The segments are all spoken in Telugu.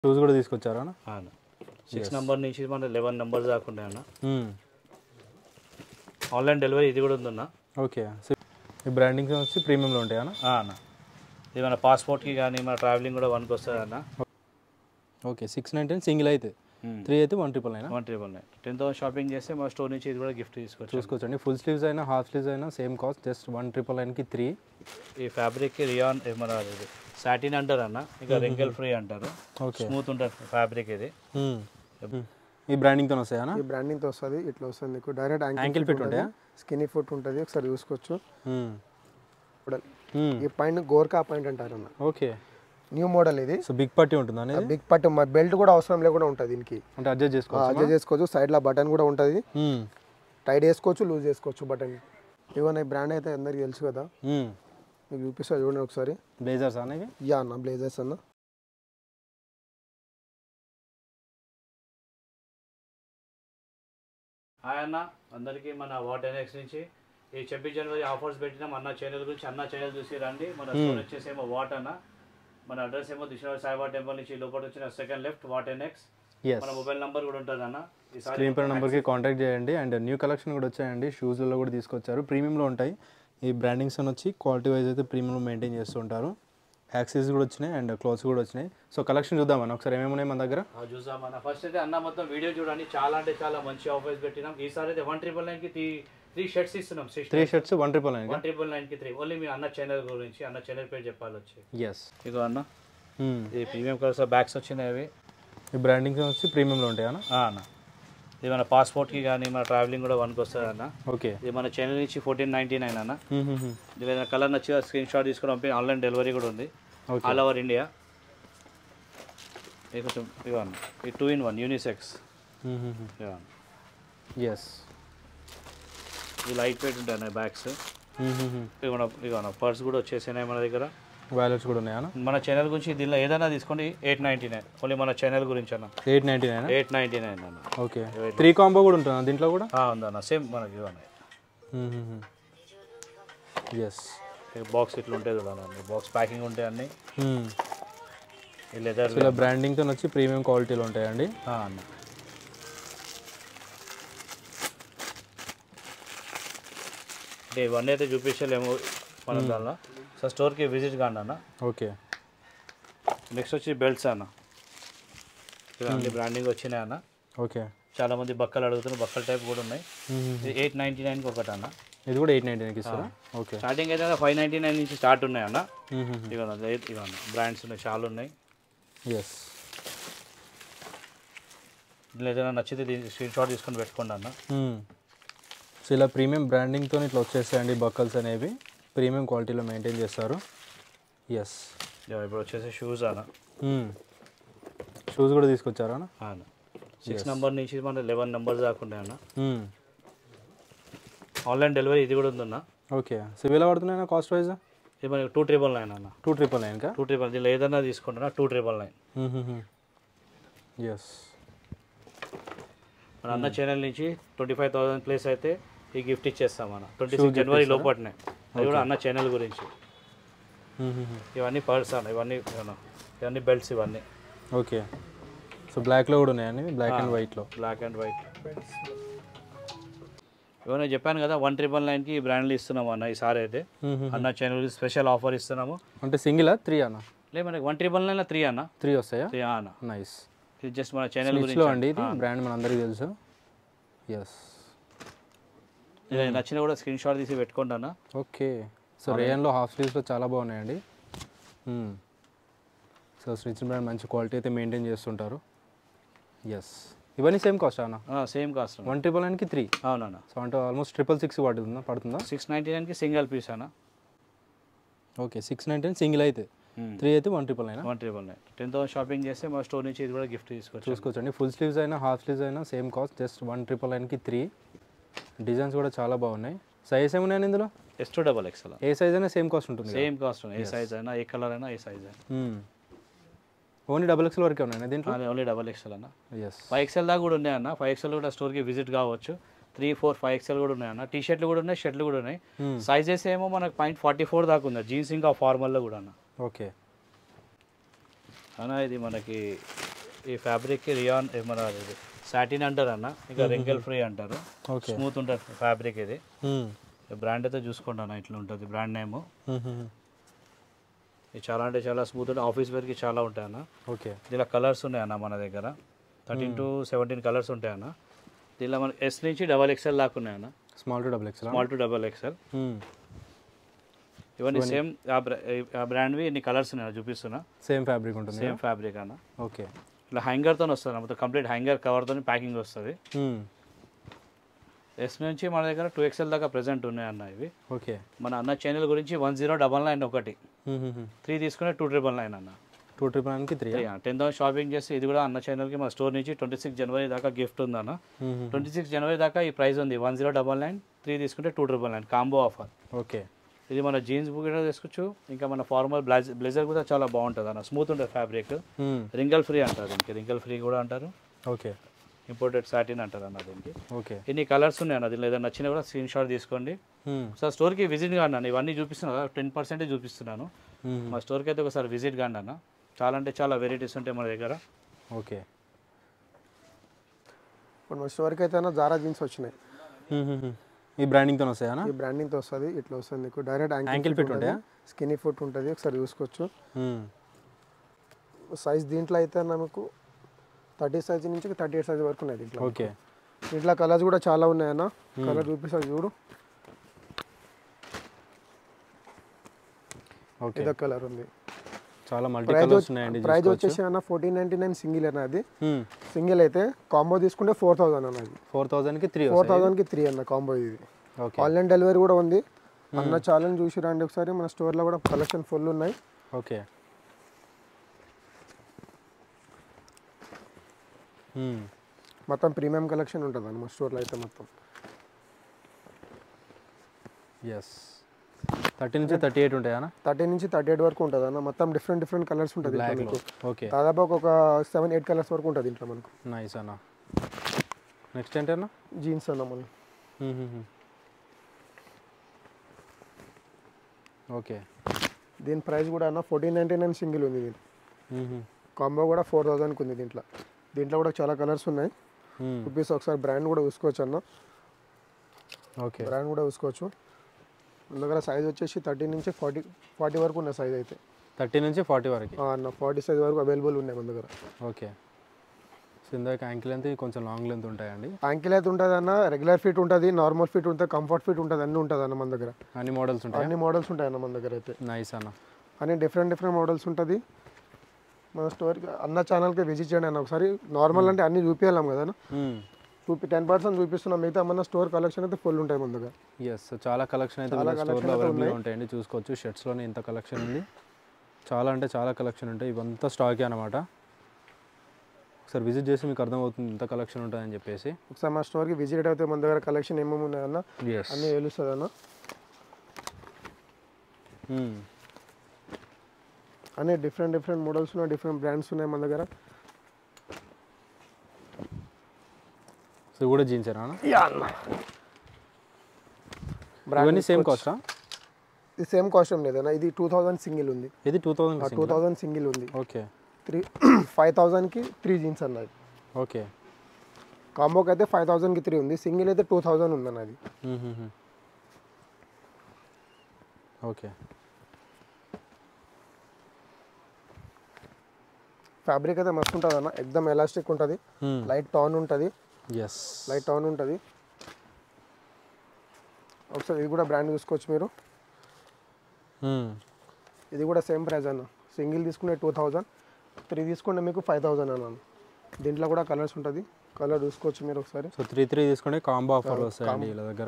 షూస్ కూడా తీసుకొచ్చారా అన్న? సిక్స్ నెంబర్ నుంచి మన లెవెన్ నెంబర్స్ దాకా ఉన్నాయి అన్న మ్మ్. ఆన్లైన్ డెలివరీ ఇది కూడా ఉందన్న ఓకే సో ఈ బ్రాండింగ్ వచ్చి ప్రీమియంలో ఉంటాయా అన్న? ఆ అన్న ఇది మన పాస్పోర్ట్కి కానీ మన ట్రావెలింగ్ కూడా వన్కి వస్తుంది అన్న ఓకే సిక్స్ నైన్టీన్ సింగిల్ అయితే త్రీ అయితే వన్ ట్రిపుల్ అయినా one triple nine ten thousand shopping చేస్తే మా స్టోర్ నుంచి ఇది కూడా గిఫ్ట్ తీసుకోవచ్చు చూసుకోవచ్చండి ఫుల్ స్లీవ్స్ అయినా హాఫ్ స్లీవ్స్ అయినా same cost just one triple నైన్కి త్రీ ఈ ఫ్యాబ్రిక్కి రియాన్ ఏ మన ఇది సాటిన్ అంటారు అన్న ఇక రింకిల్ ఫ్రీ అంటారు ఓకే స్మూత్ ఉంటుంది ఫ్యాబ్రిక్ ఇది ఈ బ్రాండింగ్తో వస్తాయా ఈ బ్రాండింగ్తో వస్తుంది ఇట్లా వస్తుంది మీకు డైరెక్ట్ యాంకిల్ ఫిట్ ఉంటాయా స్కినీ ఫుట్ ఉంటుంది ఒకసారి చూసుకోవచ్చు మ్మ్. ఇప్పుడు మ్మ్. ఈ పాయింట్ గోర్కా పాయింట్ అంటారు అన్న ఓకే న్యూ మోడల్ ఇది సో బిగ్ పట్టి ఉంటుందా అనేది బిగ్ పట్టు బెల్ట్ కూడా అవసరం లేకుండా ఉంటుంది దీనికి అంటే అడ్జస్ట్ చేసుకోవచ్చు అడ్జస్ట్ చేసుకోవచ్చు సైడ్లో బటన్ కూడా ఉంటుంది మ్మ్. టైట్ చేసుకోవచ్చు లూజ్ చేసుకోవచ్చు బటన్ ఇవన్న ఈ బ్రాండ్ అయితే అందరికీ తెలుసు కదా మ్మ్. మీకు చూపిస్తా చూడండి ఒకసారి బ్లేజర్స్ అనేవి యా అన్న బ్లేజర్స్ అన్న హాయ్ అన్న అందరికీ మన వాట్ ఎన్ఎక్స్ నుంచి ఈ ఛబ్బీస్ జనవరి ఆఫర్స్ పెట్టినాం అన్న ఛానల్ గురించి అన్న ఛానల్ చూసి రండి మన స్టోర్ వచ్చేసి ఏమో వాట్ అన్న మన అడ్రస్ ఏమో దిశ సాయిబాబా టెంపుల్ నుంచి లోపల వచ్చిన సెకండ్ లెఫ్ట్ వాట్ ఎన్ఎక్స్ ఎస్ మన మొబైల్ నంబర్ కూడా ఉంటుంది అన్న ఈసారి స్క్రీన్ పై నెంబర్కి కాంటాక్ట్ చేయండి అండ్ న్యూ కలెక్షన్ కూడా వచ్చాయండి షూస్లలో కూడా తీసుకొచ్చారు ప్రీమియంలో ఉంటాయి ఈ బ్రాండింగ్స్ అని వచ్చి క్వాలిటీ వైజ్ అయితే ప్రీమియంలో మెయింటైన్ చేస్తుంటారు యాక్సెస్ కూడా వచ్చినాయి అండ్ క్లోత్స్ కూడా వచ్చినాయి సో కలెక్షన్ చూద్దామని ఒకసారి ఏమేమి ఉన్నాయి మన దగ్గర ఆ, చూసామన్న ఫస్ట్ అయితే అన్న మొత్తం వీడియో చూడండి చాలా అంటే చాలా మంచి ఆఫర్స్ పెట్టినాం ఈసారి అయితే వన్ ట్రిపుల్ నైన్ కి త్రీ త్రీ షర్ట్స్ ఇస్తున్నాం three shirts one triple nine one triple nine కి త్రీ ఓన్లీ మీ అన్న ఛానల్ గురించి అన్న ఛానల్ పేరు చెప్పాలి వచ్చి ఎస్ ఇగో అన్న ఇది ప్రీమియం కలర్స్ బ్యాగ్స్ వచ్చినాయి అవి ఈ బ్రాండింగ్స్ వచ్చి ప్రీమియంలో ఉంటాయా ఆ, అన్న ఇది మన పాస్పోర్ట్కి కానీ మన ట్రావెలింగ్ కూడా వన్కి వస్తుంది అన్న ఓకే ఇది మన ఛానల్ నుంచి ఫోర్టీన్ నైన్టీ నైన్ అన్న ఇది ఏదైనా కలర్ నచ్చి స్క్రీన్ షాట్ తీసుకుని పంపి ఆన్లైన్ డెలివరీ కూడా ఉంది ఓకే ఆల్ ఓవర్ ఇండియా ఇది కొంచెం ఇగో అన్న ఇది టూ ఇన్ వన్ యూనిసెక్స్ ఇగో అన్న ఎస్ ఇది లైట్ వెయిట్ ఉంటాయి అన్న బ్యాగ్స్ ఇవి మన ఇగో అన్న పర్స్ కూడా వచ్చేసినాయి మన దగ్గర వ్యాలెట్స్ కూడా ఉన్నాయా మన ఛానల్ గురించి దీనిలో ఏదైనా తీసుకోండి ఎయిట్ నైంటీ నైన్ ఓన్లీ మన ఛానల్ గురించి అన్న eight ninety nine eight ninety nine అన్న ఓకే త్రీ కాంబో కూడా ఉంటుందా దీంట్లో కూడా ఆ, ఉందన్న సేమ్ మనకి ఇవన్నీ ఎస్ బాక్స్ ఇట్లా ఉంటుంది చూడాలి బాక్స్ ప్యాకింగ్ ఉంటాయి అన్ని ఈ లెదర్ ఇలా బ్రాండింగ్తో వచ్చి ప్రీమియం క్వాలిటీలో ఉంటాయండి అన్న అంటే ఇవన్నీ అయితే చూపించలేము మనం దానిలో సో స్టోర్కి విజిట్ కాండి అన్న ఓకే నెక్స్ట్ వచ్చి బెల్ట్స్ అన్న ఇవన్నీ బ్రాండింగ్ వచ్చినాయి అన్న ఓకే చాలా మంది బక్కలు అడుగుతున్నారు బక్కల టైప్ కూడా ఉన్నాయి ఇది ఎయిట్ నైంటీ నైన్కి ఒకటి అన్న ఇది కూడా ఎయిట్ నైంటీ నైన్కి ఇస్తారా ఓకే స్టార్టింగ్ అయితే ఫైవ్ నైంటీ నైన్ నుంచి స్టార్ట్ ఉన్నాయి అన్న ఇవన్న ఇవన్న బ్రాండ్స్ ఉన్నాయి చాలా ఉన్నాయి ఎస్ దీనిలో ఏదైనా నచ్చితే దీన్ని స్క్రీన్ షాట్ తీసుకొని పెట్టుకోండి అన్న సో ఇలా ప్రీమియం బ్రాండింగ్తో ఇట్లా వచ్చేసాయండి బక్కల్స్ అనేవి ప్రీమియం క్వాలిటీలో మెయింటైన్ చేస్తారు ఎస్ ఇదిగో ఇప్పుడు వచ్చేసి షూస్ అన్న షూస్ కూడా తీసుకొచ్చారా అన్న? అన్న సిక్స్ నెంబర్ నుంచి మన లెవెన్ నెంబర్స్ దాకా ఉన్నాయి అన్న మ్మ్. ఆన్లైన్ డెలివరీ ఇది కూడా ఉందన్న ఓకే సో ఇవి ఎలా పడుతున్నాయి కాస్ట్ వైజ్ ఇది మనకి టూ ట్రిపుల్ నైన్ అన్న టూ ట్రిపుల్ నైన్కా టూ ట్రిపుల్ దీనిలో ఏదైనా తీసుకుంటున్నా టూ ట్రిపుల్ నైన్ ఎస్ మన అన్న ఛానల్ నుంచి ట్వంటీ ఫైవ్ థౌసండ్ ప్లేస్ అయితే ఈ గిఫ్ట్ ఇచ్చేస్తాం అన్న ట్వంటీ సిక్స్ జనవరి లోపట్నే అది కూడా అన్న ఛానల్ గురించి ఇవన్నీ పర్స్ అన్న ఇవన్నీ ఇవన్న. ఇవన్నీ బెల్ట్స్ ఇవన్నీ ఓకే సో బ్లాక్లో కూడా ఉన్నాయండి బ్లాక్ అండ్ వైట్లో బ్లాక్ అండ్ వైట్ ఇవన్నీ చెప్పాను కదా వన్ ట్రిపుల్ నైన్కి ఈ బ్రాండ్లు ఇస్తున్నాము అన్న ఈసారి అయితే అన్న ఛానల్ స్పెషల్ ఆఫర్ ఇస్తున్నాము అంటే సింగిలా త్రీ అన్న లేదు మనకి వన్ ట్రిపుల్ నైన్ త్రీ అన్న త్రీ వస్తాయా త్రీ అన్న నైస్ ఇది జస్ట్ మన ఛానల్ గురించి స్విచ్లో అండి ఇది బ్రాండ్ మన అందరికీ తెలుసు ఎస్ ఇది నచ్చిన కూడా స్క్రీన్ షాట్ తీసి పెట్టుకోండి అన్న ఓకే సో రేయన్లో హాఫ్ స్లీవ్స్లో చాలా బాగున్నాయండి సో స్విచ్ బ్రాండ్ మంచి క్వాలిటీ అయితే మెయింటైన్ చేస్తుంటారు ఎస్ ఇవన్నీ సేమ్ కాస్ట్ అన్న సేమ్ కాస్ట్ వన్ ట్రిపుల్ నైన్కి త్రీ అవునన్న సో అంటే ఆల్మోస్ట్ ట్రిపుల్ సిక్స్ పడుతుందా పడుతుందా సిక్స్ నైంటీ నైన్కి సింగిల్ పీస్ అన్న ఓకే సిక్స్ నైన్టీన్ సింగిల్ అయితే త్రీ అయితే one triple nine one triple nine ten thousand shopping చేస్తే మా స్టోర్ నుంచి ఇది కూడా గిఫ్ట్ తీసుకోవచ్చు చూసుకోవచ్చండి ఫుల్ స్లీవ్స్ అయినా హాఫ్ స్లీవ్స్ అయినా same cost just one triple నైన్కి త్రీ డిజైన్స్ కూడా చాలా బాగున్నాయి సైజ్ ఏమున్నాయండి ఇందులో ఎస్ టూ డబల్ ఎక్స్ఎల్ ఏ సైజ్ అయినా సేమ్ కాస్ట్ ఉంటుంది సేమ్ కాస్ట్ ఏ సైజ్ అయినా ఏ కలర్ అయినా ఏ సైజ్ అయినా ఓన్లీ డబల్ ఎక్స్ఎల్ వరకే ఉన్నాయండి దీంట్లో ఓన్లీ డబల్ ఎక్స్ఎల్ అన్న ఎస్ ఫైవ్ ఎక్స్ఎల్ దాకా కూడా ఉన్నాయి అన్న ఫైవ్ ఎక్స్ఎల్ కూడా స్టోర్కి విజిట్ కావచ్చు త్రీ ఫోర్ ఫైవ్ ఎక్స్ఎల్ కూడా ఉన్నాయి అన్న టీ షర్ట్లు కూడా ఉన్నాయి షర్ట్లు కూడా ఉన్నాయి సైజెస్ ఏమో మనకు పాయింట్ ఫార్టీ ఫోర్ దాకా ఉంది జీన్స్ ఇంకా ఫార్మల్లో కూడా అన్న ఓకే అన్న ఇది మనకి ఈ ఫ్యాబ్రిక్కి రియాన్ ఏ మన సాటిన్ అంటారు అన్న ఇంకా రింకిల్ ఫ్రీ అంటారు ఓకే స్మూత్ ఉంటుంది ఫ్యాబ్రిక్ ఇది బ్రాండ్ అయితే చూసుకోండి అన్న ఇట్లా ఉంటుంది బ్రాండ్ నేమ్ ఇది చాలా అంటే చాలా స్మూత్ ఉంటుంది ఆఫీస్ వేర్కి చాలా ఉంటాయి అన్న ఓకే దీనిలో కలర్స్ ఉన్నాయి అన్న మన దగ్గర థర్టీన్ టు సెవెంటీన్ కలర్స్ ఉంటాయి అన్న దీనిలో మన ఎస్ నుంచి డబల్ ఎక్స్ఎల్ దాకా ఉన్నాయి అన్న small to double X small to double XL ఇవన్నీ సేమ్ ఆ బ్రాండ్వి ఇన్ని కలర్స్ ఉన్నాయి చూపిస్తున్నా సేమ్ ఫ్యాబ్రిక్ ఉంటుంది సేమ్ ఫ్యాబ్రిక్ అన్న ఓకే ఇలా హ్యాంగర్తో వస్తుంది మొత్తం కంప్లీట్ హ్యాంగర్ కవర్తో ప్యాకింగ్ వస్తుంది ఎస్ నుంచి మన దగ్గర టూ ఎక్స్ఎల్ దాకా ప్రెసెంట్ ఉన్నాయి అన్న ఇవి ఓకే మన అన్న ఛానల్ గురించి వన్ జీరో డబల్ నైన్ ఒకటి త్రీ తీసుకునే టూ ట్రిపుల్ నైన్ అన్న టూ ట్రిపుల్ నైన్కి త్రీ టెన్ థౌసండ్ షాపింగ్ చేస్తే ఇది కూడా అన్న ఛానల్కి మా స్టోర్ నుంచి ట్వంటీ సిక్స్ జనవరి దాకా గిఫ్ట్ ఉంది అన్న ట్వంటీ సిక్స్ జనవరి దాకా ఈ ప్రైస్ ఉంది one zero double nine three తీసుకుంటే two triple nine combo offer okay ఇది మన జీన్స్ బుక్ కూడా తీసుకోవచ్చు ఇంకా మన ఫార్మల్ బ్లాజ్ బ్లేజర్ కూడా చాలా బాగుంటుంది అన్న స్మూత్ ఉంటుంది ఫ్యాబ్రిక్ రింగల్ ఫ్రీ అంటారు దీనికి రింగల్ ఫ్రీ కూడా అంటారు ఓకే ఇంపోర్టెడ్ సాటిన్ అంటారు అన్న దీనికి ఓకే ఇన్ని కలర్స్ ఉన్నాయి అన్న దీనిలో ఏదైనా నచ్చినా కూడా స్క్రీన్ షాట్ తీసుకోండి సార్ స్టోర్కి విజిట్ కాండి అన్న ఇవన్నీ చూపిస్తున్నాను కదా టెన్ పర్సెంటే చూపిస్తున్నాను మా స్టోర్కి అయితే ఒకసారి విజిట్ కాండి అన్న చాలా అంటే చాలా వెరైటీస్ ఉంటాయి మన దగ్గర ఓకే ఇప్పుడు మన స్టోర్కి అయితే జారా జీన్స్ వచ్చినాయి ఈ బ్రాండింగ్తో వస్తాయా ఈ బ్రాండింగ్తో వస్తుంది ఇట్లా వస్తుంది నీకు direct Ankle ankle fit fit ఉంటాయా? ఉంటుంది స్కినీ ఫుట్ ఉంటుంది ఒకసారి చూసుకోవచ్చు సైజ్ దీంట్లో అయితే మనకు థర్టీ సైజ్ నుంచి థర్టీ ఎయిట్ సైజ్ వరకు ఉన్నాయి దీంట్లో ఓకే దీంట్లో కలర్స్ కూడా చాలా ఉన్నాయన్న కలర్ చూపిస్తాను చూడు ఓకే ఇదో కలర్ ఉంది చాలా మల్టీ ప్రైస్ కలర్స్ ఉన్నాయండి ప్రైస్ వచ్చేసి అన్న ఫోర్టీన్ నైన్టీ నైన్ సింగిల్ అన్న అది సింగిల్ అయితే కాంబో తీసుకుంటే ఫోర్ థౌసండ్ అన్న అది ఫోర్ థౌజండ్కి త్రీ ఫోర్ థౌసండ్కి త్రీ అన్న కాంబో ఇది ఓకే ఆన్లైన్ డెలివరీ కూడా ఉంది అన్న ఛాలెంజ్ చూసి రండి ఒకసారి మన స్టోర్లో కూడా కలెక్షన్ ఫుల్ ఉన్నాయి ఓకే మొత్తం ప్రీమియం కలెక్షన్ ఉంటుంది అన్న మా స్టోర్లో అయితే మొత్తం ఎస్ థర్టీ నుంచి థర్టీ ఎయిట్ ఉంటాయా థర్టీ నుంచి థర్టీ ఎయిట్ వరకు ఉంటుంది అన్న మొత్తం డిఫరెంట్ డిఫరెంట్ కలర్స్ ఉంటుంది ఇంట్లో బ్లాక్లో మీకు ఓకే దాదాపు ఒక సెవెన్ ఎయిట్ కలర్స్ వరకు ఉంటుంది ఇంట్లో మనకు నైస్ అన్న నెక్స్ట్ ఏంటన్నా జీన్స్ అన్న మనం ఓకే దీని ప్రైస్ కూడా అన్న ఫోర్టీన్ నైంటీ నైన్ సింగిల్ ఉంది దీని కాంబో కూడా ఫోర్ థౌజండ్కి ఉంది దీంట్లో దీంట్లో కూడా చాలా కలర్స్ ఉన్నాయి రూపీస్ ఒకసారి బ్రాండ్ కూడా చూసుకోవచ్చు అన్న ఓకే బ్రాండ్ కూడా చూసుకోవచ్చు మన దగ్గర సైజ్ వచ్చేసి థర్టీ నుంచి ఫార్టీ ఫార్టీ వరకు ఉన్న సైజ్ అయితే థర్టీ నుంచి ఫార్టీ వరకు ఆ, అన్న ఫార్టీ సైజ్ వరకు అవైలబుల్ ఉన్నాయి మన దగ్గర ఓకే సో ఇందాక యాంకిల్ లెంత్ కొంచెం లాంగ్ లెంత్ ఉంటాయండి యాంకిల్ అయితే ఉంటుంది అన్న రెగ్యులర్ ఫిట్ ఉంటుంది నార్మల్ ఫిట్ ఉంటుంది కంఫర్ట్ ఫిట్ ఉంటుంది అన్నీ ఉంటుంది అన్న మన దగ్గర అన్ని మోడల్స్ ఉంటాయి అన్ని మోడల్స్ ఉంటాయి అన్న మన దగ్గర అయితే నైస్ అన్న అన్ని డిఫరెంట్ డిఫరెంట్ మోడల్స్ ఉంటుంది మన స్టోర్కి అన్న ఛానల్కి విజిట్ చేయండి అన్న ఒకసారి నార్మల్ అంటే అన్ని చూపించాం కదా అన్న. చూపి టెన్ పర్సెంట్ చూపిస్తున్నాం మిగతా మన స్టోర్ కలెక్షన్ అయితే ఫుల్ ఉంటాయి మన దగ్గర ఎస్ చాలా కలెక్షన్ అయితే చాలా మన collection స్టోర్లో అయితే అవైలబుల్గా ఉన్నాయి. ఉంటాయండి చూసుకోవచ్చు షర్ట్స్లోనే ఇంత కలెక్షన్ ఉంది చాలా అంటే చాలా కలెక్షన్ ఉంటాయి ఇవంతా స్టాకే అనమాట ఒకసారి విజిట్ చేసి మీకు అర్థమవుతుంది ఇంత కలెక్షన్ ఉంటుందని చెప్పేసి ఒకసారి మా స్టోర్కి విజిట్ అయితే మన దగ్గర కలెక్షన్ ఏమేమి ఉన్నాయన్న ఎస్ అన్నీ తెలుస్తుంది అన్న అన్ని డిఫరెంట్ డిఫరెంట్ మోడల్స్ ఉన్నాయి డిఫరెంట్ బ్రాండ్స్ ఉన్నాయి మన దగ్గర సో ఇవి కూడా జీన్సేనా అన్న? Brand ఇవన్నీ సేమ్ కాస్టా ఇది సేమ్ కాస్ట్ ఏం లేదన్న ఇది టూ థౌజండ్ సింగిల్ ఉంది ఇది two thousand two thousand single ఉంది ఓకే త్రీ ఫైవ్ థౌజండ్కి త్రీ జీన్స్ అన్నది ఓకే కాంబోకి అయితే ఫైవ్ థౌజండ్కి త్రీ ఉంది సింగిల్ అయితే టూ థౌజండ్ ఉంది అన్నది ఓకే ఫ్యాబ్రిక్ అయితే మస్తు ఉంటుంది అన్న ఎక్దమ్ ఎలాస్టిక్ ఉంటుంది లైట్ టాన్ ఉంటుంది ఎస్ లైట్ టాన్ ఉంటుంది ఒకసారి ఇది కూడా బ్రాండ్ చూసుకోవచ్చు మీరు ఇది కూడా సేమ్ ప్రైస్ అన్న సింగిల్ తీసుకునే టూ థౌజండ్ త్రీ తీసుకుంటే మీకు ఫైవ్ థౌజండ్ అన్న దీంట్లో కూడా కలర్స్ ఉంటుంది కలర్ చూసుకోవచ్చు మీరు ఒకసారి సో త్రీ త్రీ తీసుకుంటే కాంబో ఆఫర్లు వస్తాయండి వీళ్ళ దగ్గర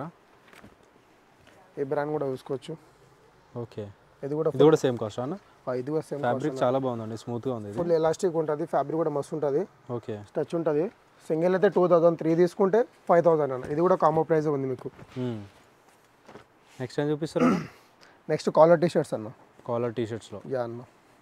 ఈ బ్రాండ్ కూడా చూసుకోవచ్చు ఓకే ఇది కూడా ఇది కూడా సేమ్ కాస్ట్ అన్న ఆ, ఇది కూడా సేమ్ ఫ్యాబ్రిక్ చాలా బాగుందండి స్మూత్గా ఉంది ఇది ఫుల్ ఎలాస్టిక్ ఉంటుంది ఫ్యాబ్రిక్ కూడా మస్తు ఉంటుంది ఓకే టచ్ ఉంటుంది సింగిల్ అయితే టూ థౌజండ్ త్రీ తీసుకుంటే ఫైవ్ థౌజండ్ అన్న ఇది కూడా కాంబో ప్రైస్ ఉంది మీకు నెక్స్ట్ ఏం చూపిస్తారు నెక్స్ట్ కాలర్ టీ షర్ట్స్ అన్న కాలర్ టీ షర్ట్స్లో యా అన్న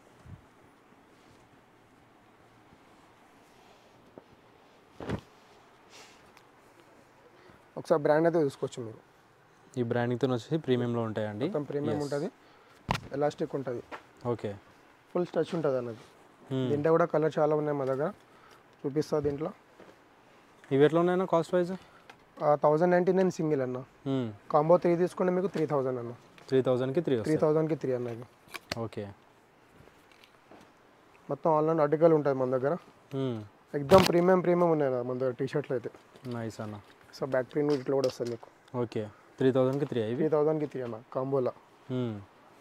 ఒకసారి బ్రాండ్ అయితే చూసుకోవచ్చు మీరు ఈ బ్రాండింగ్తో వచ్చేసి ప్రీమియంలో ఉంటాయండి మొత్తం ప్రీమియం ఉంటుంది ఎలాస్టిక్ ఉంటుంది ఓకే ఫుల్ స్టచ్ ఉంటుంది అన్నది దీంట్లో కూడా కలర్ చాలా ఉన్నాయి మా దగ్గర చూపిస్తా దీంట్లో ఇవి ఎట్లా ఉన్నాయన్నా cost wise thousand ninety nine single అన్న కాంబో త్రీ తీసుకుంటే మీకు త్రీ థౌజండ్ అన్న త్రీ థౌజండ్కి త్రీ త్రీ వస్తాయి థౌజండ్కి త్రీ అన్న ఇది ఓకే మొత్తం ఆన్లైన్ ఆర్టికల్ ఉంటుంది మన దగ్గర ఎక్దమ్ ప్రీమియం ప్రీమియం ఉన్నాయి అన్న మన దగ్గర టీ షర్ట్లు అయితే నైస్ అన్న సో బ్యాక్ ప్రింట్ ఇట్లా కూడా వస్తుంది మీకు ఓకే త్రీ థౌజండ్కి త్రీ ఇవి త్రీ థౌజండ్కి త్రీ అన్న కాంబోలో మ్మ్.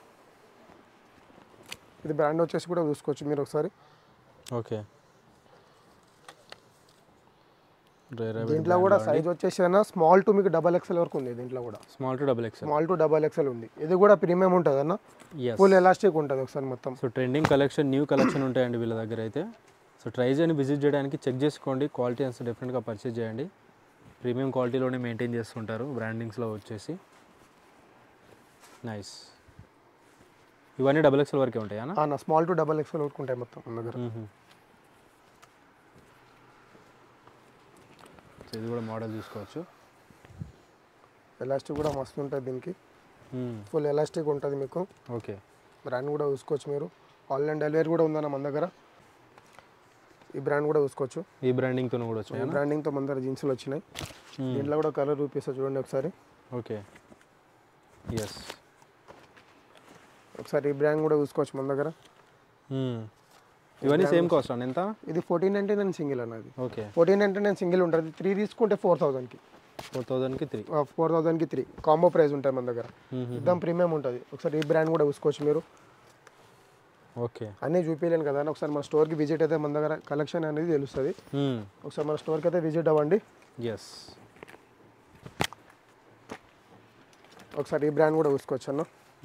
ఇది బ్రాండ్ వచ్చేసి కూడా చూసుకోవచ్చు మీరు ఒకసారి ఓకే డ్రై దీంట్లో కూడా సైజ్ వచ్చేసి అన్న స్మాల్ టు మీకు డబల్ ఎక్స్ఎల్ వరకు ఉంది దీంట్లో కూడా small to double XL small to double XL ఉంది ఇది కూడా ప్రీమియం ఉంటుంది అన్న ఎస్ ఫుల్ ఎలాస్టిక్ ఉంటుంది ఒకసారి మొత్తం so trending collection new collection ఉంటాయండి వీళ్ళ దగ్గర అయితే సో ట్రై చేయండి విజిట్ చేయడానికి చెక్ చేసుకోండి క్వాలిటీ అంతా డెఫినెట్గా పర్చేజ్ చేయండి ప్రీమియం క్వాలిటీలోనే మెయింటైన్ చేస్తుంటారు బ్రాండింగ్స్లో వచ్చేసి నైస్ ఇవన్నీ డబుల్ ఎక్స్ఎల్ వరకే ఉంటాయా అన్న? అన్న స్మాల్ టు డబల్ ఎక్స్ఎల్ వరకు ఉంటాయి మొత్తం మన దగ్గర మ్మ్. సో ఇది కూడా మోడల్ చూసుకోవచ్చు ఎలాస్టిక్ కూడా మస్తు ఉంటుంది దీనికి మ్మ్. ఫుల్ ఎలాస్టిక్ ఉంటుంది మీకు ఓకే బ్రాండ్ కూడా చూసుకోవచ్చు మీరు ఆన్లైన్ డెలివరీ కూడా ఉందన్న మన దగ్గర ఈ బ్రాండ్ కూడా చూసుకోవచ్చు ఈ బ్రాండింగ్తో కూడా ఈ వచ్చాయా బ్రాండింగ్తో మన దగ్గర జీన్స్లు వచ్చినాయి దీంట్లో కూడా కలర్ చూపిస్తా చూడండి ఒకసారి ఓకే ఎస్ ఒకసారి ఈ బ్రాండ్ కూడా చూసుకోవచ్చు మన దగ్గర ఇవన్నీ సేమ్ కాస్ట్ అన్న ఎంత ఇది ఫోర్టీన్ నైంటీ నైన్ సింగిల్ అన్నది okay fourteen ninety nine single ఉంటుంది త్రీ తీసుకుంటే ఫోర్ థౌసండ్కి ఫోర్ థౌజండ్కి త్రీ ఫోర్ థౌసండ్కి త్రీ కాంబో ప్రైస్ ఉంటాయి మన దగ్గర ఇద్దాం ప్రీమియం ఉంటుంది ఒకసారి ఈ బ్రాండ్ కూడా చూసుకోవచ్చు మీరు ఓకే అన్నీ చూపించలేను కదా ఒకసారి మన స్టోర్కి విజిట్ అయితే మన దగ్గర కలెక్షన్ అనేది తెలుస్తుంది ఒకసారి మన స్టోర్కి అయితే విజిట్ అవ్వండి ఎస్ ఒకసారి ఈ బ్రాండ్ కూడా చూసుకోవచ్చు అన్న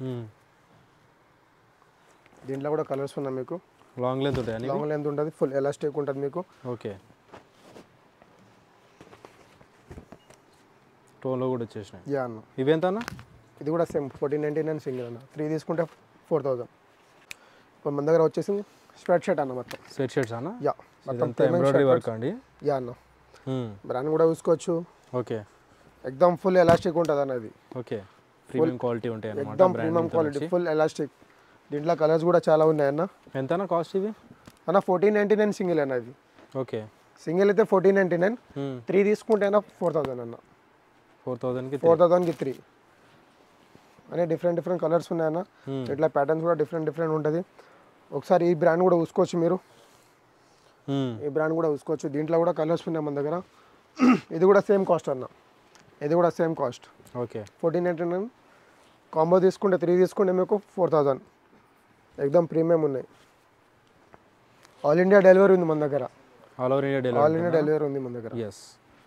దీంట్లో కూడా కలర్స్ ఉన్నాయి మీకు లాంగ్ లెంత్ ఉంటాయి అని లాంగ్ లెంత్ ఉంటుంది ఫుల్ ఎలాస్టిక్ ఉంటుంది మీకు ఓకే టోన్లో కూడా వచ్చేసినాయి యా అన్న ఇవి ఎంత అన్న ఇది కూడా same fourteen ninety nine single అన్న త్రీ తీసుకుంటే ఫోర్ థౌజండ్ ఇప్పుడు మన దగ్గర వచ్చేసి స్వెట్ షర్ట్ అన్న మొత్తం సెట్ షర్ట్స్ అన్న యా మొత్తం ఇదంతా ఎంబ్రాయిడరీ వర్క్ అండి యా అన్న బ్రాండ్ కూడా చూసుకోవచ్చు ఓకే ఎక్దమ్ ఫుల్ ఎలాస్టిక్ ఉంటుంది అన్నది ఓకే ప్రీమియం క్వాలిటీ ఉంటాయి అన్నమాట ఎక్దమ్ ప్రీమియం క్వాలిటీ ఫుల్ ఎలాస్టిక్ దీంట్లో కలర్స్ కూడా చాలా ఉన్నాయి అన్న ఎంత అన్న కాస్ట్ ఇవి అన్న ఫోర్టీన్ నైంటీ నైన్ సింగిల్ అన్న ఇది ఓకే సింగిల్ అయితే ఫోర్టీన్ నైంటీ నైన్ త్రీ తీసుకుంటే అన్న ఫోర్ థౌసండ్ అన్న ఫోర్ థౌజండ్కి ఫోర్ థౌసండ్కి త్రీ అనే డిఫరెంట్ డిఫరెంట్ కలర్స్ ఉన్నాయన్న Hmm. ఇట్లా ప్యాటర్న్స్ కూడా డిఫరెంట్ డిఫరెంట్ ఉంటుంది ఒకసారి ఈ బ్రాండ్ కూడా చూసుకోవచ్చు మీరు ఈ బ్రాండ్ కూడా చూసుకోవచ్చు దీంట్లో కూడా కలర్స్ ఉన్నాయి మన దగ్గర ఇది కూడా సేమ్ కాస్ట్ అన్న ఇది కూడా same cost okay fourteen ninety nine combo తీసుకుంటే త్రీ తీసుకుంటే మీకు ఫోర్ థౌజండ్ ఎక్దమ్ ప్రీమియం ఉన్నాయి ఆల్ ఇండియా డెలివరీ ఉంది మన దగ్గర all over India all delivery India delivery ఉంది మన దగ్గర ఎస్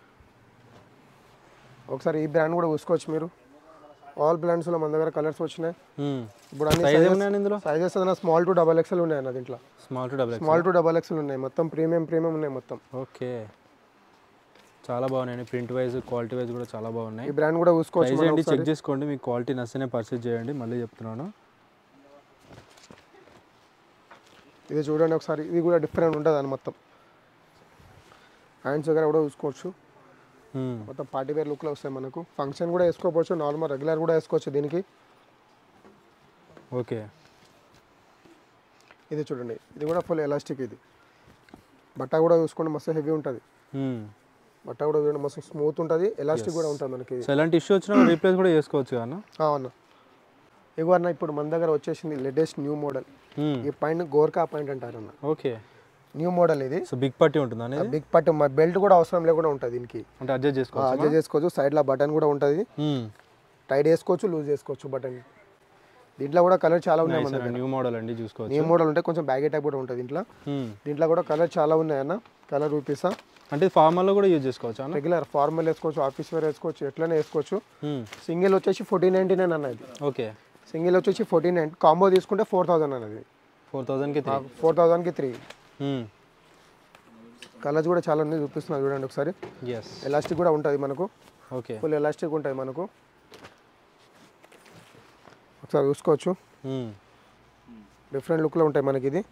ఒకసారి ఈ బ్రాండ్ కూడా చూసుకోవచ్చు మీరు ఆల్ బ్రాండ్స్లో మన దగ్గర కలర్స్ వచ్చినాయి ఇప్పుడు అన్ని సైజ్ ఏమున్నాయండి ఇందులో సైజెస్ అన్న స్మాల్ టు డబల్ ఎక్స్ఎల్ ఉన్నాయి అన్న దీంట్లో small to double small to double XL ఉన్నాయి మొత్తం ప్రీమియం ప్రీమియం ఉన్నాయి మొత్తం ఓకే చాలా బాగున్నాయండి ప్రింట్ వైజ్ క్వాలిటీ వైజ్ కూడా చాలా బాగున్నాయి ఈ బ్రాండ్ కూడా చూసుకోవచ్చు ట్రై మనం చేయండి చెక్ ఒకసారి. చేసుకోండి మీకు క్వాలిటీ నచ్చినే పర్చేజ్ చేయండి మళ్ళీ చెప్తున్నాను ఇది చూడండి ఒకసారి ఇది కూడా డిఫరెంట్ ఉంటుంది అని మొత్తం హ్యాండ్స్ దగ్గర కూడా చూసుకోవచ్చు మ్మ్. మొత్తం పార్టీ వేర్ లుక్లో వస్తాయి మనకు ఫంక్షన్ కూడా వేసుకోవచ్చు నార్మల్ రెగ్యులర్ కూడా వేసుకోవచ్చు దీనికి ఓకే ఇది చూడండి ఇది కూడా ఫుల్ ఎలాస్టిక్ ఇది బట్ట కూడా చూసుకోండి మస్తు హెవీ ఉంటుంది మ్మ్. బట్ట కూడా చూడండి మస్తు స్మూత్ ఉంటుంది ఎలాస్టిక్ కూడా ఉంటుంది మనకి ఇది సో ఎలాంటి ఇష్యూ వచ్చినా రీప్లేస్ కూడా చేసుకోవచ్చు కదా అవును ఇగో అన్న ఇప్పుడు మన దగ్గర వచ్చేసింది లేటెస్ట్ న్యూ మోడల్ ఈ పాయింట్ గోర్కా పాయింట్ అంటారు అన్న ఓకే న్యూ మోడల్ ఇది సో బిగ్ పట్టి ఉంటుంది అనేది బిగ్ పట్ బెల్ట్ కూడా అవసరం లేకుండా ఉంటుంది దీనికి అంటే అడ్జస్ట్ చేసుకోవచ్చు అడ్జస్ట్ చేసుకోవచ్చు సైడ్లో బటన్ కూడా ఉంటుంది మ్మ్. టైట్ వేసుకోవచ్చు లూజ్ చేసుకోవచ్చు బటన్ దీంట్లో కూడా కలర్ చాలా ఉన్నాయి మన Nice దగ్గర అన్న, న్యూ మోడల్ అండి చూసుకోవచ్చు న్యూ మోడల్ ఉంటే కొంచెం బ్యాగీ టైప్ కూడా ఉంటుంది దీంట్లో మ్మ్. దీంట్లో కూడా కలర్ చాలా ఉన్నాయి అన్న కలర్ చూపిస్తా అంటే ఫార్మల్లో కూడా యూజ్ చేసుకోవచ్చు అన్న రెగ్యులర్ ఫార్మల్ వేసుకోవచ్చు ఆఫీస్ వేర్ వేసుకోవచ్చు ఎట్లనే వేసుకోవచ్చు మ్మ్. సింగిల్ వచ్చేసి ఫోర్టీన్ నైంటీ నైన్ అన్నది ఓకే సింగిల్ వచ్చేసి ఫోర్టీన్ నైన్ కాంబో తీసుకుంటే ఫోర్ థౌసండ్ అన్నది ఫోర్ థౌజండ్కి త్రీ ఫోర్ థౌసండ్కి త్రీ మ్మ్. కలర్స్ కూడా చాలా ఉన్నాయి చూపిస్తున్నా చూడండి ఒకసారి ఎస్ ఎలాస్టిక్ కూడా ఉంటుంది మనకు ఓకే ఫుల్ ఎలాస్టిక్ ఉంటుంది మనకు ఒకసారి చూసుకోవచ్చు మ్మ్. డిఫరెంట్ లుక్లో ఉంటాయి మనకి ఇది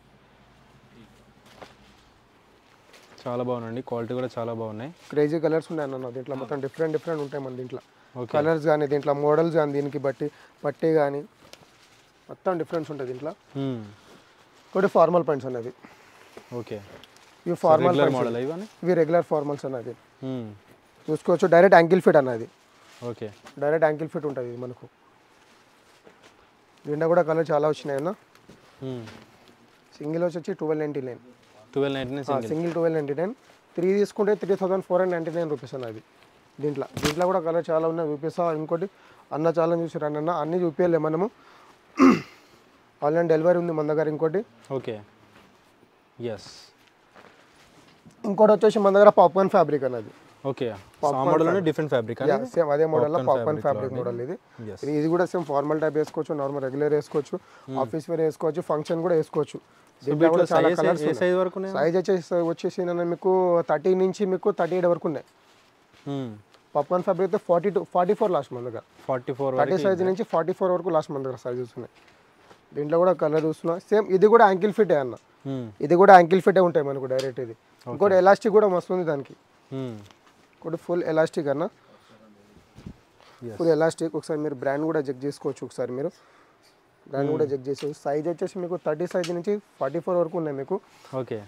చాలా బాగుందండి క్వాలిటీ కూడా చాలా బాగున్నాయి క్రేజీ కలర్స్ ఉన్నాయి అన్న దీంట్లో మొత్తం డిఫరెంట్ డిఫరెంట్ ఉంటాయి మన దీంట్లో ఓకే కలర్స్ కానీ దీంట్లో మోడల్స్ కానీ దీనికి బట్టి పట్టి కానీ మొత్తం డిఫరెన్స్ ఉంటుంది దీంట్లో మ్మ్. ఒకటి ఫార్మల్ ప్యాంట్స్ అనేది ఓకే ఇవి ఫార్మల్ రెగ్యులర్ మోడల్ ఇవన్నీ ఇవి రెగ్యులర్ ఫార్మల్స్ అన్నది మ్మ్. చూసుకోవచ్చు డైరెక్ట్ యాంకిల్ ఫిట్ అన్నది ఓకే డైరెక్ట్ యాంకిల్ ఫిట్ ఉంటుంది ఇది మనకు దీంట్లో కూడా కలర్ చాలా వచ్చినాయి అన్న మ్మ్. సింగిల్ వచ్చి twelve ninety nine twelve ninety nine single single twelve ninety nine three తీసుకుంటే three thousand four hundred ninety nine rupees అన్నది దీంట్లో దీంట్లో కూడా కలర్ చాలా ఉన్నాయి చూపిస్తా ఇంకోటి అన్న చాలా చూసి రండి అన్న అన్నీ చూపించలే మనము ఆన్లైన్ డెలివరీ ఉంది మన దగ్గర ఇంకోటి ఓకే ఎస్ ఇంకోటి వచ్చేసి మన దగ్గర పాప్కార్న్ ఫ్యాబ్రిక్ అన్నది ఓకే ఆ మోడల్లోనే డిఫరెంట్ ఫ్యాబ్రిక్ సేమ్ అదే మోడల్లో పాప్కార్న్ ఫ్యాబ్రిక్ మోడల్ ఇది Yes. ఇది ఇది కూడా సేమ్ ఫార్మల్ టైప్ వేసుకోవచ్చు నార్మల్ రెగ్యులర్ వేసుకోవచ్చు ఆఫీస్ వేర్ వేసుకోవచ్చు ఫంక్షన్ కూడా వేసుకోవచ్చు దీంట్లో కూడా చాలా కలర్స్ ఏ సైజ్ వరకు ఉన్నాయి సైజ్ వచ్చేసి వచ్చేసి నన్ను మీకు థర్టీ నుంచి మీకు థర్టీ ఎయిట్ వరకు ఉన్నాయి పాప్కార్న్ ఫ్యాబ్రిక్ అయితే forty two forty four last మన దగ్గర ఫార్టీ ఫోర్ థర్టీ సైజ్ నుంచి ఫార్టీ ఫోర్ వరకు లాస్ట్ మన దగ్గర సైజెస్ ఉన్నాయి దీంట్లో కూడా కలర్ చూస్తున్నా సేమ్ ఇది కూడా యాంకిల్ ఫిటే అన్న ఇది కూడా యాంకిల్ ఫిటే ఉంటాయి మనకు డైరెక్ట్ ఇది ఇంకోటి ఎలాస్టిక్ కూడా మస్తు ఉంది దానికి ఇంకోటి ఫుల్ ఎలాస్టిక్ అన్న ఫుల్ ఎలాస్టిక్ ఒకసారి మీరు బ్రాండ్ కూడా చెక్ చేసుకోవచ్చు ఒకసారి మీరు బ్రాండ్ కూడా చెక్ చేసుకోవచ్చు సైజ్ వచ్చేసి మీకు థర్టీ సైజ్ నుంచి ఫార్టీ ఫోర్ వరకు ఉన్నాయి మీకు ఓకే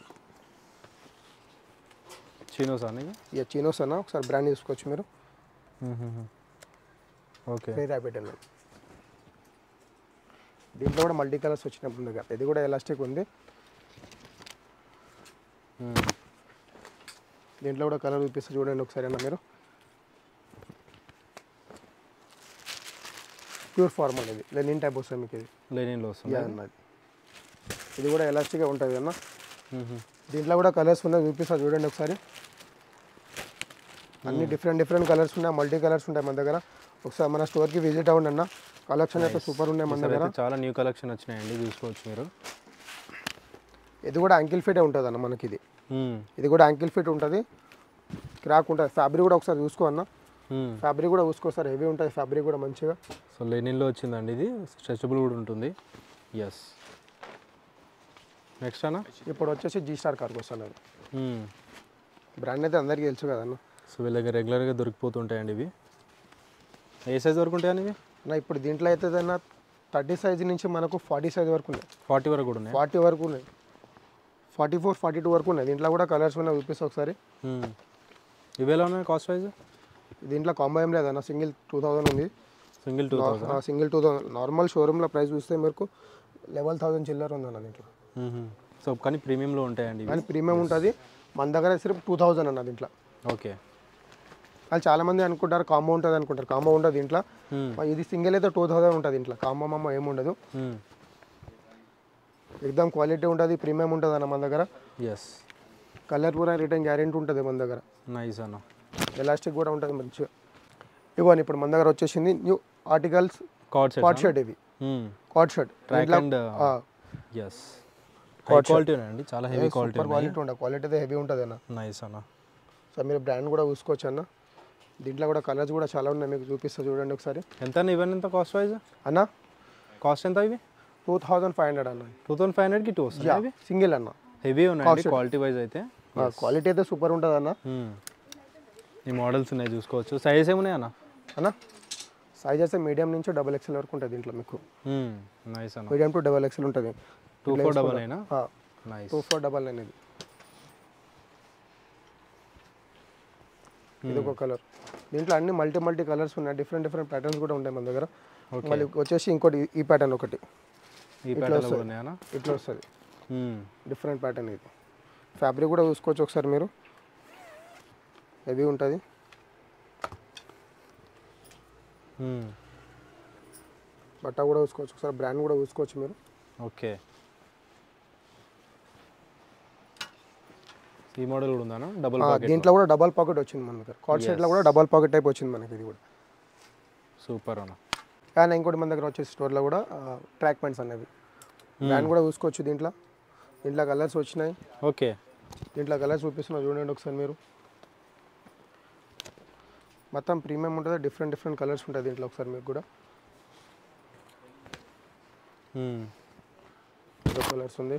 చీనోస్ అని ఇక చీనోస్ అన్న ఒకసారి బ్రాండ్ చూసుకోవచ్చు మీరు ఓకే ప్లే ర్యాపిడ్ అన్నది దీంట్లో కూడా మల్టీ కలర్స్ వచ్చినప్పుడు ఉంది కదా ఇది కూడా ఎలాస్టిక్ ఉంది దీంట్లో కూడా కలర్ చూపిస్తే చూడండి ఒకసారి అన్న మీరు ప్యూర్ ఫార్మల్ ఇది లెనిన్ టైప్ వస్తుంది మీకు ఇది లెనిన్లో వస్తుంది యా అన్నది ఇది కూడా ఎలాస్టిక్గా ఉంటుంది అన్న దీంట్లో కూడా కలర్స్ ఉన్నాయి చూపిస్తా చూడండి ఒకసారి అన్ని డిఫరెంట్ డిఫరెంట్ కలర్స్ ఉన్నాయి మల్టీ కలర్స్ ఉంటాయి మన దగ్గర ఒకసారి మన స్టోర్కి విజిట్ అవ్వండి అన్న కలెక్షన్ అయితే సూపర్ ఉన్నాయి మన దగ్గర అయితే చాలా న్యూ కలెక్షన్ వచ్చినాయండి చూసుకోవచ్చు మీరు ఇది కూడా యాంకిల్ ఫిటే ఉంటుంది అన్న మనకి ఇది మ్మ్. ఇది కూడా యాంకిల్ ఫిట్ ఉంటుంది క్రాక్ ఉంటుంది ఫ్యాబ్రిక్ కూడా ఒకసారి చూసుకో అన్న మ్మ్. ఫ్యాబ్రిక్ కూడా చూసుకో సార్ హెవీ ఉంటుంది ఫ్యాబ్రిక్ కూడా మంచిగా సో లెనిన్లో వచ్చిందండి ఇది స్ట్రెచబుల్ కూడా ఉంటుంది ఎస్ నెక్స్ట్ అన్న ఇప్పుడు వచ్చేసి జీ స్టార్ కార్గోస్ అన్నది మ్మ్. బ్రాండ్ అయితే అందరికీ తెలుసు కదా అన్న సో వీళ్ళ దగ్గర రెగ్యులర్గా దొరికిపోతుంటాయండి ఇవి ఏ సైజ్ వరకు ఉంటాయని ఇవి అన్న ఇప్పుడు దీంట్లో అయితే ఏదైనా థర్టీ సైజ్ నుంచి మనకు ఫార్టీ సైజ్ వరకు ఉన్నాయి ఫార్టీ వరకు కూడా ఉన్నాయి ఫార్టీ వరకు ఉన్నాయి ఫార్టీ ఫోర్ ఫార్టీ టూ వరకు ఉన్నాయి దీంట్లో కూడా కలర్స్ ఉన్నాయి చూపిస్తా ఒకసారి మ్మ్. ఇవి ఎలా ఉన్నాయి కాస్ట్ వైజ్ దీంట్లో కాంబో ఏం లేదన్న సింగిల్ టూ థౌసండ్ ఉంది single two thousand single two thousand normal షోరూమ్లో ప్రైస్ చూస్తే మీకు లెవెల్ థౌసండ్ చిల్లర ఉందన్న దీంట్లో సో కానీ ప్రీమియంలో ఉంటాయండి ఇవి కానీ ప్రీమియం ఉంటుంది మన దగ్గర సిర్ఫ్ టూ థౌసండ్ అన్న దీంట్లో ఓకే వాళ్ళు చాలా మంది అనుకుంటారు కాంబో ఉంటుంది అనుకుంటారు కాంబో ఉండదు దీంట్లో మ్మ్. మరి ఇది సింగిల్ అయితే టూ థౌసండ్ ఉంటుంది దీంట్లో కాంబో మమ్మ ఏముండదు మ్మ్. ఎగ్జామ్ క్వాలిటీ ఉంటుంది ప్రీమియం ఉంటుంది అన్న మన దగ్గర ఎస్ కలర్ కూడా రిటర్న్ గ్యారెంటీ ఉంటుంది మన దగ్గర నైస్ అన్న ఎలాస్టిక్ కూడా ఉంటుంది మంచిగా ఇవ్వండి ఇప్పుడు మన దగ్గర వచ్చేసింది న్యూ ఆర్టికల్స్ కార్డ్ కాట్ షర్ట్ ఇవి కాట్ షర్ట్ ట్రాక్ అండ్ ఎస్ హై క్వాలిటీ అండి చాలా హెవీ క్వాలిటీ సూపర్ క్వాలిటీ ఉంటుంది క్వాలిటీ అయితే హెవీ ఉంటుంది అన్న నైస్ అన్న సో మీరు బ్రాండ్ కూడా చూసుకోవచ్చు అన్న దీంట్లో కూడా కలర్స్ కూడా చాలా ఉన్నాయి మీకు చూపిస్తా చూడండి ఒకసారి ఎంత అన్న ఇవన్నీ ఎంత కాస్ట్ వైజ్ అన్న కాస్ట్ ఎంత ఇవి టూ థౌజండ్ ఫైవ్ హండ్రెడ్ అన్న టూ థౌసండ్ ఫైవ్ హండ్రెడ్కి టూ వస్తాయి ఇవి సింగిల్ అన్న హెవీ ఉన్నాయండి క్వాలిటీ వైజ్ అయితే క్వాలిటీ అయితే సూపర్ ఉంటుంది అన్న మ్మ్. ఈ మోడల్స్ ఉన్నాయి చూసుకోవచ్చు సైజ్ ఏమున్నాయి అన్న అన్న సైజ్ అయితే మీడియం నుంచి డబల్ ఎక్స్ఎల్ వరకు ఉంటుంది దీంట్లో మీకు నైస్ అన్న మీడియం టు డబల్ ఎక్స్ఎల్ ఉంటుంది టూ ఫోర్ డబల్ అయినా nice two four double nine ఇది ఇది ఒక కలర్ దీంట్లో అన్ని మల్టీ మల్టీ కలర్స్ ఉన్నాయి డిఫరెంట్ డిఫరెంట్ ప్యాటర్న్స్ కూడా ఉంటాయి మన దగ్గర మళ్ళీ వచ్చేసి ఇంకోటి ఈ ప్యాటర్న్ ఒకటి ఈ ప్యాటర్న్ కూడా ఉన్నాయన్నా ఇట్లా వస్తుంది డిఫరెంట్ ప్యాటర్న్ ఇది ఫ్యాబ్రిక్ కూడా చూసుకోవచ్చు ఒకసారి మీరు హెవీ ఉంటుంది బట్ట కూడా చూసుకోవచ్చు ఒకసారి బ్రాండ్ కూడా చూసుకోవచ్చు మీరు ఓకే ఈ మోడల్ కూడా ఉందా డబుల్ ఆ, పాకెట్ దీంట్లో కూడా డబల్ పాకెట్ వచ్చింది మన దగ్గర కార్డ్ సెట్లో కూడా డబల్ పాకెట్ టైప్ వచ్చింది మనకి ఇది కూడా సూపర్ అన్న కానీ ఇంకోటి మన దగ్గర వచ్చే స్టోర్లో కూడా ట్రాక్ ప్యాంట్స్ అనేవి బ్రాండ్ కూడా చూసుకోవచ్చు దీంట్లో దీంట్లో కలర్స్ వచ్చినాయి ఓకే దీంట్లో కలర్స్ చూపిస్తున్నా చూడండి ఒకసారి మీరు మొత్తం ప్రీమియం ఉంటుంది డిఫరెంట్ డిఫరెంట్ కలర్స్ ఉంటాయి దీంట్లో ఒకసారి మీకు కూడా ఇదో కలర్స్ ఉంది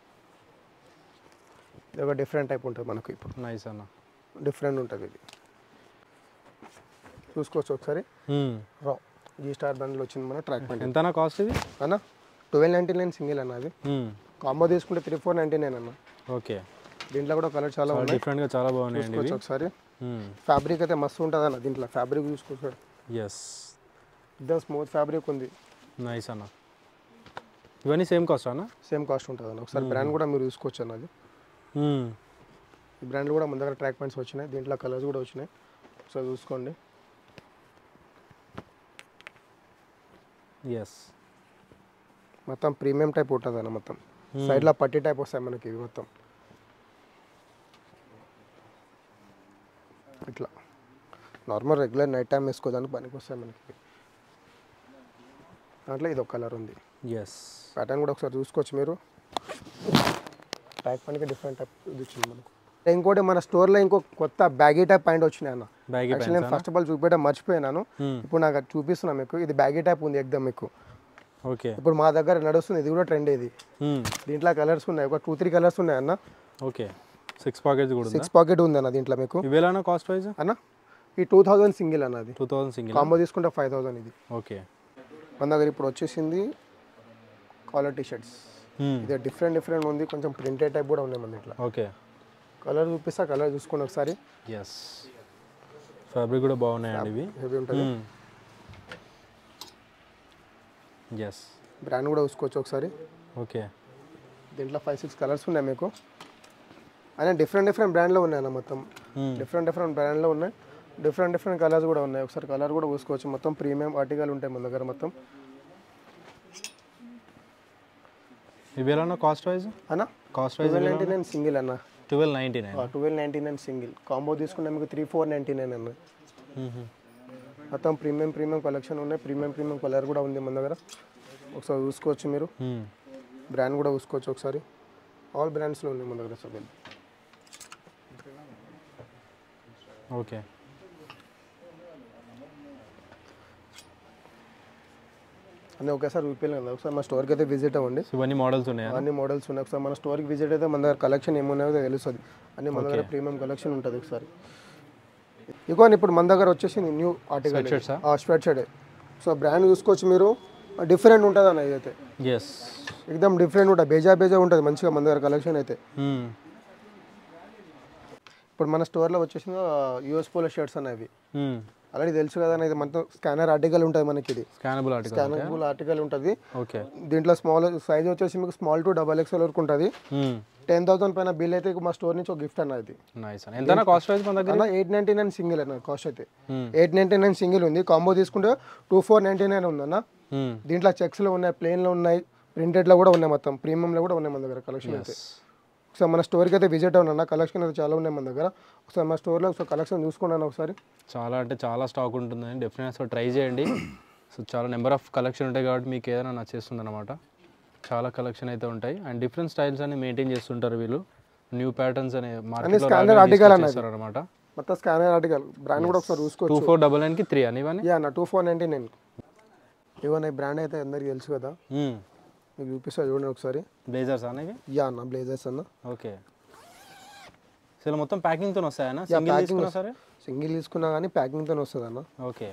ఇది ఒక డిఫరెంట్ టైప్ ఉంటుంది మనకు ఇప్పుడు నైస్ అన్న డిఫరెంట్ ఉంటుంది ఇది చూసుకోవచ్చు ఒకసారి రా జీ స్టార్ బండ్లో వచ్చింది మన ట్రాక్ ప్యాంట్ ఎంతనా కాస్ట్ ఇది అన్న ట్వెల్వ్ నైంటీ నైన్ సింగిల్ అన్న అది కాంబో తీసుకుంటే త్రీ ఫోర్ నైంటీ నైన్ అన్న ఓకే దీంట్లో కూడా కలర్ చాలా చాలా ఉన్నాయి డిఫరెంట్గా చాలా బాగున్నాయండి ఇవి చూసుకోవచ్చు ఒకసారి ఫ్యాబ్రిక్ అయితే మస్తు ఉంటుంది అన్న దీంట్లో ఫ్యాబ్రిక్ చూసుకోవచ్చు ఎస్ ఇద్దరు స్మూత్ ఫ్యాబ్రిక్ ఉంది నైస్ అన్న ఇవన్నీ సేమ్ కాస్ట్ అన్న సేమ్ కాస్ట్ ఉంటుంది అన్న ఒకసారి బ్రాండ్ కూడా మీరు చూసుకోవచ్చు అన్నది ఈ బ్రాండ్ కూడా మన దగ్గర ట్రాక్ పాయింట్స్ వచ్చినాయి దీంట్లో కలర్స్ కూడా వచ్చినాయి ఒకసారి చూసుకోండి ఎస్ మొత్తం ప్రీమియం టైప్ ఉంటుంది అన్న మొత్తం సైడ్లో పట్టి టైప్ వస్తాయి మనకి ఇవి మొత్తం ఇట్లా నార్మల్ రెగ్యులర్ నైట్ టైం వేసుకోదానికి పనికి వస్తాయి మనకి ఇవి. దాంట్లో ఇది ఒక కలర్ ఉంది ఎస్ ప్యాటర్న్ కూడా ఒకసారి చూసుకోవచ్చు మీరు ట్రాక్ పనికి డిఫరెంట్ టైప్ ఇది వచ్చింది మనకు ఇంకోటి మన స్టోర్లో ఇంకో కొత్త బ్యాగీ టైప్ పాయింట్ వచ్చినాయి అన్న బ్యాగీ యాక్చువల్లీ నేను ఫస్ట్ ఆఫ్ ఆల్ చూపించడం మర్చిపోయినాను ఇప్పుడు నాకు అది చూపిస్తున్నా మీకు ఇది బ్యాగీ టైప్ ఉంది ఎగ్దమ్ మీకు ఓకే ఇప్పుడు మా దగ్గర నడుస్తుంది ఇది కూడా ట్రెండ్ ఇది దీంట్లో కలర్స్ ఉన్నాయి ఒక టూ త్రీ కలర్స్ ఉన్నాయి అన్న ఓకే సిక్స్ పాకెట్స్ కూడా ఉందా సిక్స్ పాకెట్ ఉంది అన్న దీంట్లో మీకు ఇవేలా కాస్ట్ ప్రైస్ అన్న ఈ టూ థౌజండ్ సింగిల్ అన్న అది టూ థౌసండ్ సింగిల్ కాంబో తీసుకుంటే ఫైవ్ థౌజండ్ ఇది ఓకే మన దగ్గర ఇప్పుడు వచ్చేసింది కాలర్ టీ షర్ట్స్ ఇది డిఫరెంట్ డిఫరెంట్ ఉంది కొంచెం ప్రింటెడ్ టైప్ కూడా ఉన్నాయి మన ఇట్లా ఓకే కలర్ చూపిస్తా కలర్ చూసుకోండి ఒకసారి ఎస్ ఫ్యాబ్రిక్ కూడా బాగున్నాయండి ఇవి హెవీ ఉంటుంది ఎస్ బ్రాండ్ కూడా చూసుకోవచ్చు ఒకసారి ఓకే దీంట్లో ఫైవ్ సిక్స్ కలర్స్ ఉన్నాయి మీకు అయినా డిఫరెంట్ డిఫరెంట్ బ్రాండ్లో ఉన్నాయి అన్న మొత్తం డిఫరెంట్ డిఫరెంట్ బ్రాండ్లో ఉన్నాయి డిఫరెంట్ డిఫరెంట్ కలర్స్ కూడా ఉన్నాయి ఒకసారి కలర్ కూడా చూసుకోవచ్చు మొత్తం ప్రీమియం ఆర్టికల్ ఉంటాయి మన దగ్గర మొత్తం ఇవేలా కాస్ట్ వైజ్ అన్న cost wise twelve ninety nine single అన్న twelve ninety nine twelve ninety nine single combo తీసుకుంటే మీకు త్రీ ఫోర్ నైంటీ నైన్ అన్న మొత్తం ప్రీమియం ప్రీమియం కలెక్షన్ ఉన్నాయి ప్రీమియం ప్రీమియం కలర్ కూడా ఉంది మన దగ్గర ఒకసారి చూసుకోవచ్చు మీరు బ్రాండ్ కూడా చూసుకోవచ్చు ఒకసారి ఆల్ బ్రాండ్స్లో ఉన్నాయి మన దగ్గర సభ్యులు ఓకే అన్నీ ఒకేసారి చూపించలేం కదా ఒకసారి మా స్టోర్కి అయితే విజిట్ అవ్వండి ఇవన్నీ మోడల్స్ ఉన్నాయా అన్ని మోడల్స్ ఉన్నాయి ఒకసారి మన స్టోర్కి విజిట్ అయితే మన దగ్గర కలెక్షన్ ఏమున్నాయో తెలుస్తుంది అన్ని మన దగ్గర ప్రీమియం కలెక్షన్ ఉంటుంది ఒకసారి ఇగోని ఇప్పుడు మన దగ్గర వచ్చేసింది new article Sweatshirts sweat shirt so brand చూసుకోవచ్చు మీరు డిఫరెంట్ ఉంటుంది అన్న ఇదైతే ఎస్ ఎక్దమ్ డిఫరెంట్ ఉంటుంది బేజా బేజా ఉంటుంది మంచిగా మన దగ్గర కలెక్షన్ అయితే ఇప్పుడు మన స్టోర్లో వచ్చేసిన యూఎస్ పోలో షర్ట్స్ అనేవి ఆల్రెడీ తెలుసు కదా ఇది మొత్తం స్కానర్ ఆర్టికల్ ఉంటుంది మనకి ఇది స్కానబుల్ ఆర్టికల్ స్కానబుల్ ఆర్టికల్ ఉంటుంది ఓకే దీంట్లో స్మాల్ సైజ్ వచ్చేసి మీకు స్మాల్ టు డబల్ ఎక్స్ఎల్ వరకు ఉంటుంది టెన్ థౌసండ్ పైన బిల్ అయితే మా స్టోర్ నుంచి ఒక గిఫ్ట్ అన్నది నైస్ అని ఎంత కాస్ట్ ప్రైస్ మన దగ్గర అలా ఎయిట్ నైంటీ నైన్ సింగిల్ అన్న కాస్ట్ అయితే ఎయిట్ నైంటీ నైన్ సింగిల్ ఉంది కాంబో తీసుకుంటే టూ ఫోర్ నైంటీ నైన్ ఉందన్న దీంట్లో చెక్స్లో ఉన్నాయి ప్లేన్లో ఉన్నాయి ప్రింటెడ్లో కూడా ఉన్నాయి మొత్తం ప్రీమియంలో కూడా ఉన్నాయి మన దగ్గర కలెక్షన్ అయితే ఒకసారి మన స్టోర్కి అయితే విజిట్ అవునా కలెక్షన్ అయితే చాలా ఉన్నాయి మన దగ్గర ఒకసారి మా స్టోర్లో ఒకసారి కలెక్షన్ చూసుకున్నాను ఒకసారి చాలా అంటే చాలా స్టాక్ ఉంటుందండి డెఫినెట్గా సో ట్రై చేయండి సో చాలా నెంబర్ ఆఫ్ కలెక్షన్ ఉంటాయి కాబట్టి మీకు ఏదైనా నచ్చేస్తుంది అనమాట చాలా కలెక్షన్ అయితే ఉంటాయి అండ్ డిఫరెంట్ స్టైల్స్ అన్ని మెయింటైన్ చేస్తుంటారు వీళ్ళు న్యూ ప్యాటర్న్స్ అనే standard article మార్కెట్ అనమాట మొత్తం స్కానర్ ఆర్టికల్ బ్రాండ్ కూడా ఒకసారి చూసుకోవచ్చు టూ ఫోర్ డబల్ నైన్కి త్రీ అని ఇవన్నీ యా అన్న టూ ఫోర్ నైంటీ నైన్ ఇవన్న ఈ బ్రాండ్ అయితే అందరికీ తెలుసు కదా మీకు చూపిస్తా చూడండి ఒకసారి బ్లేజర్స్ అనేవి యా అన్న బ్లేజర్స్ అన్న ఓకే అసలు మొత్తం ప్యాకింగ్తో వస్తాయన్నా యా సింగిల్ ప్యాకింగ్ తీసుకున్నా సరే సింగిల్ తీసుకున్నా కానీ ప్యాకింగ్తో వస్తుంది అన్న ఓకే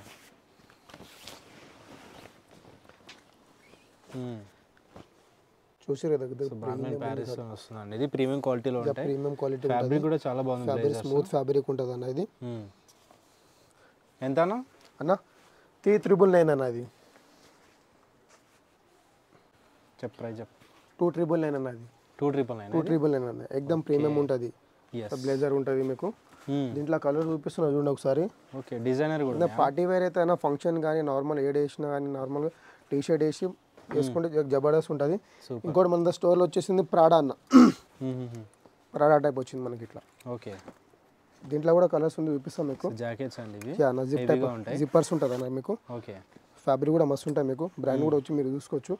చూసిరే దగ్గర బ్రాండ్ ప్యారిస్ వస్తుందండి ఇది ప్రీమియం క్వాలిటీలో ఉంటాయి ప్రీమియం క్వాలిటీ ఫ్యాబ్రిక్ కూడా చాలా బాగుంది ఫ్యాబ్రిక్ స్మూత్ ఫ్యాబ్రిక్ ఉంటుంది అన్న ఇది మ్మ్. ఎంతనా అన్న త్రీ త్రిబుల్ నైన్ అన్న అది చెప్ ప్రైజ్ చెప్ టూ ట్రిబుల్ నైన్ అన్న అది two triple nine two triple nine అన్న ఎక్దమ్ ప్రీమియం ఉంటుంది ఎస్ బ్లేజర్ ఉంటుంది మీకు దీంట్లో కలర్ చూపిస్తున్నా చూడండి ఒకసారి ఓకే డిజైనర్ కూడా పార్టీ వేర్ అయితే అయినా ఫంక్షన్ కానీ నార్మల్ ఏడ్ వేసినా కానీ నార్మల్గా టీ షర్ట్ వేసి వేసుకుంటే జ- జబర్దస్త్ ఉంటుంది Super. ఇంకోటి మన స్టోర్లో వచ్చేసింది ప్రాడా అన్న ప్రాడా టైప్ వచ్చింది మనకి ఇట్లా ఓకే దీంట్లో కూడా కలర్స్ ఉంది చూపిస్తాం మీకు జాకెట్స్ అండి ఇవి యా, అన్న జిప్ టైప్ హెవీగా ఉంటాయి జిప్పర్స్ ఉంటుంది అన్న మీకు ఓకే ఫ్యాబ్రిక్ కూడా మస్తు ఉంటాయి మీకు బ్రాండ్ కూడా వచ్చి మీరు చూసుకోవచ్చు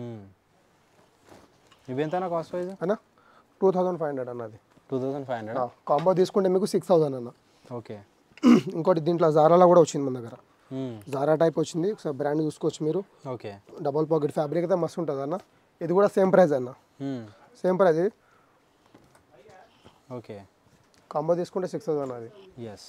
ఇవి ఎంతనా కాస్ట్ ప్రైజ్ అన్న టూ థౌజండ్ ఫైవ్ హండ్రెడ్ అన్నది two thousand five hundred combo తీసుకుంటే మీకు సిక్స్ థౌసండ్ అన్న ఓకే ఇంకోటి దీంట్లో జారాలో కూడా వచ్చింది మన దగ్గర జారా టైప్ వచ్చింది ఒకసారి బ్రాండ్ చూసుకోవచ్చు మీరు ఓకే డబల్ పాకెట్ ఫ్యాబ్రిక్ అయితే మస్తు ఉంటుంది అన్న ఇది కూడా సేమ్ ప్రైస్ అన్న సేమ్ ప్రైస్ ఇది ఓకే కాంబో తీసుకుంటే సిక్స్ థౌసండ్ అది ఎస్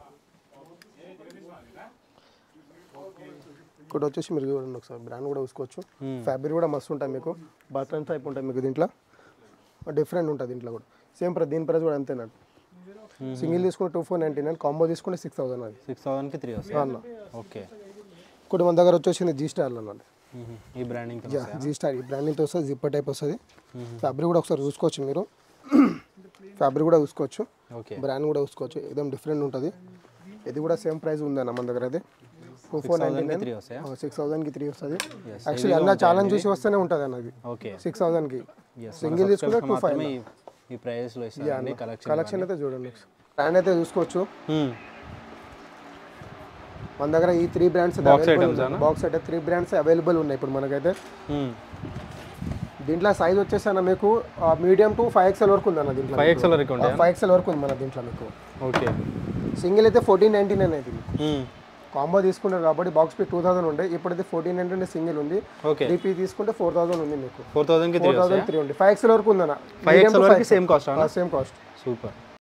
ఇక్కడ వచ్చేసి మీరు చూడండి ఒకసారి బ్రాండ్ కూడా చూసుకోవచ్చు ఫ్యాబ్రిక్ కూడా మస్తు ఉంటాయి మీకు బటన్ టైప్ ఉంటాయి మీకు దీంట్లో డిఫరెంట్ ఉంటుంది దీంట్లో కూడా సేమ్ ప్రైస్ దీని ప్రైస్ కూడా అంతేనండి సింగిల్ తీసుకుంటే two four ninety nine combo తీసుకుంటే సిక్స్ థౌసండ్ అది సిక్స్ థౌసండ్కి త్రీ వస్తాయి అన్న ఓకే ఇప్పుడు మన దగ్గర వచ్చేసింది జీ స్టార్లో అన్నది మ్మ్. ఈ బ్రాండింగ్ జీ స్టార్ ఈ బ్రాండింగ్తో వస్తుంది జిప్పర్ టైప్ వస్తుంది ఫ్యాబ్రిక్ కూడా ఒకసారి చూసుకోవచ్చు మీరు ఫ్యాబ్రిక్ కూడా చూసుకోవచ్చు ఓకే బ్రాండ్ కూడా చూసుకోవచ్చు ఏదైనా డిఫరెంట్ ఉంటుంది ఇది కూడా సేమ్ ప్రైస్ ఉందన్న మన దగ్గర అది two four ninety nine three వస్తాయా సిక్స్ థౌసండ్కి త్రీ వస్తుంది యాక్చువల్లీ అన్న ఛాలెంజ్ చూసి వస్తేనే ఉంటుంది అన్నది ఓకే సిక్స్ థౌసండ్కి ఎస్ సింగిల్ తీసుకుంటే టూ ఫైవ్ మాత్రమే ఈ- ఈ ప్రైస్లో ఇస్తారండి కలెక్షన్ కలెక్షన్ అయితే చూడండి బ్రాండ్ అయితే చూసుకోవచ్చు మన దగ్గర ఈ త్రీ బ్రాండ్స్ బాక్స్ అయితే త్రీ బ్రాండ్స్ అవైలబుల్ ఉన్నాయి ఇప్పుడు మనకైతే దీంట్లో సైజ్ వచ్చేసి అన్న మీకు మీడియం టు ఫైవ్ ఎక్స్ఎల్ వరకు ఉందన్న దీంట్లో ఫైవ్ ఎక్స్ఎల్ వరకు ఉంటాయి ఫైవ్ ఎక్స్ఎల్ వరకు ఉంది మన దీంట్లో మీకు ఓకే సింగిల్ అయితే ఫోర్టీన్ నైన్టీ నైన్ అయితే కాంబో తీసుకుంటారు కాబట్టి బాక్స్ పీ టూ థౌసండ్ ఉండే ఇప్పుడైతే ఫోర్టీన్ నైన్టీ సింగిల్ ఉంది ఓకే త్రీ పీ తీసుకుంటే ఫోర్ థౌసండ్ ఉంది మీకు ఫోర్ థౌసండ్కి త్రీ ఫోర్ థౌసండ్ త్రీ ఉంది ఫైవ్ ఎక్స్ఎల్ వరకు ఉందన్న ఫైవ్ ఎక్స్ఎల్ వరకు same cost same cost super